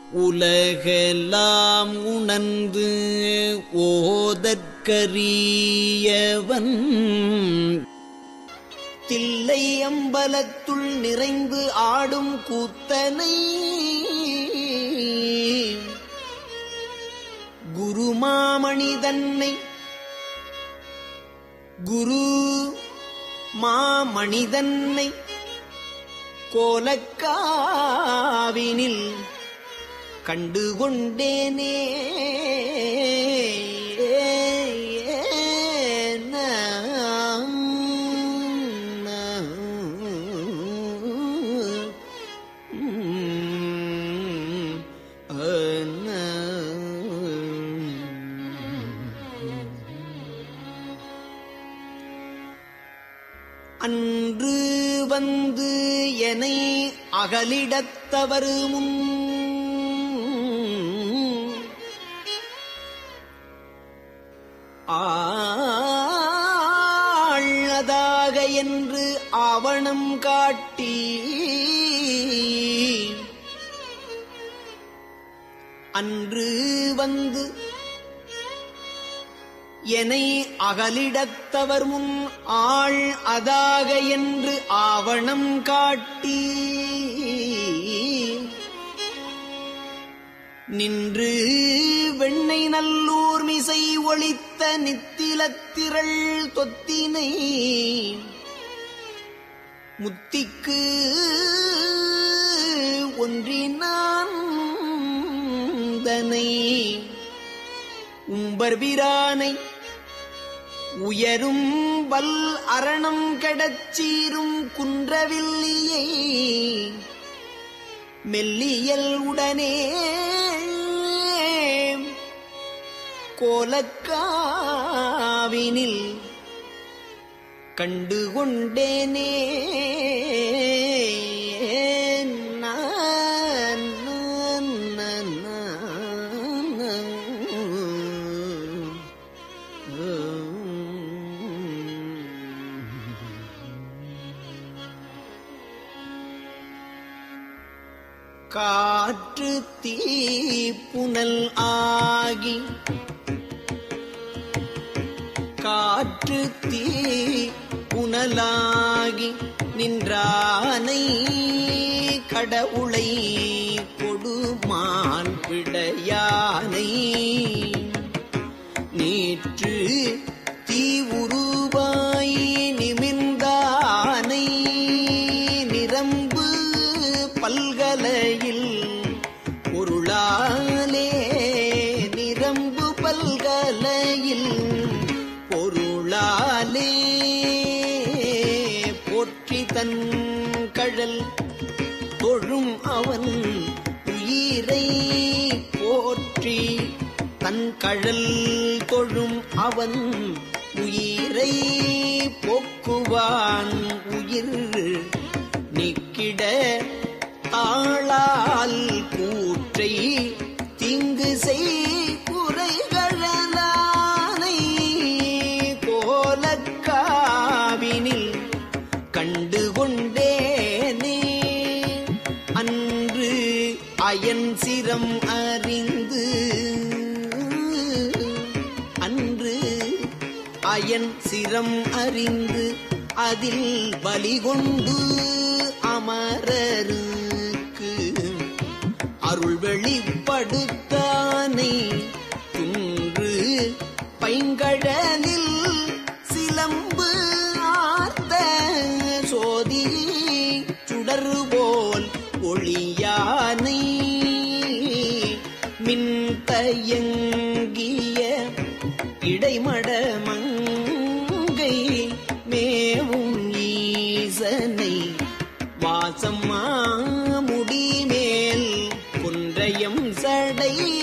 உலகெல்லாம் உணர்ந்து ஓதற்கரியவன் தில்லை அம்பலத்துள் நிறைந்து ஆடும் கூத்தனை குருமாமணி தன்னை குரு மாமணிதன்னை கோலக்காவினில் கண்டுகொண்டேனே அன்று வந்து என்னை அகலிடத்தவர் முன் ஆழதாக என்று ஆவணம் காட்டி அன்று வந்து என்னை அகலிடத்தவர் முன் ஆள் அதாக என்று ஆவணம் காட்டி நின்று வெண்ணை நல்லூர் மிசை ஒளித்த நித்திலத்திரள் தொத்தினை முத்திக்கு ஒன்றினான் தனை உம்பர் வீரானை உயரும் வல் அரணம் கெடச்சீரும் குன்றவில்லியை மெல்லியல் உடனே கோலக்காவினில் கண்டுகொண்டேனே நான் நான் நான் நான் காற்று தீ புனல் ஆகி காற்று தீ புனலாகி நின்றானை கடவுளை கொடுமான் விடையானை நேற்று தீ உருவாய் நிமிர்ந்தானை நிரம்பு பல்கலையில் பொருளாலே நிரம்பு பல்கலையில் பொருளாலே போற்றி தன் கழல் தொழும் அவன் உயிரை போற்றி தன் கழல் தொழும் அவன் உயிரை போக்குவான் உயிர் நிக்கிட தாளால் கூற்றை திங்கு செய் குறைகழலானை கோலக்காவினில் கண்டுகொண்டேனே அன்று அயன் சிரம் அறிந்து அன்று அயன் சிரம் அறிந்து அதில் பலி கொண்டு அமரருக்கு அருள் வெளிப்படுத்தானை துன்று பைங்கழலில் சிலம்பு ஆர்த்த சோதி சுடர்போல் ஒளியானை மின்தயங்கிய இடைமடமங்கை மேவும் ஈசனை வாசம்மா முடிமேல் குன்றையம் சடை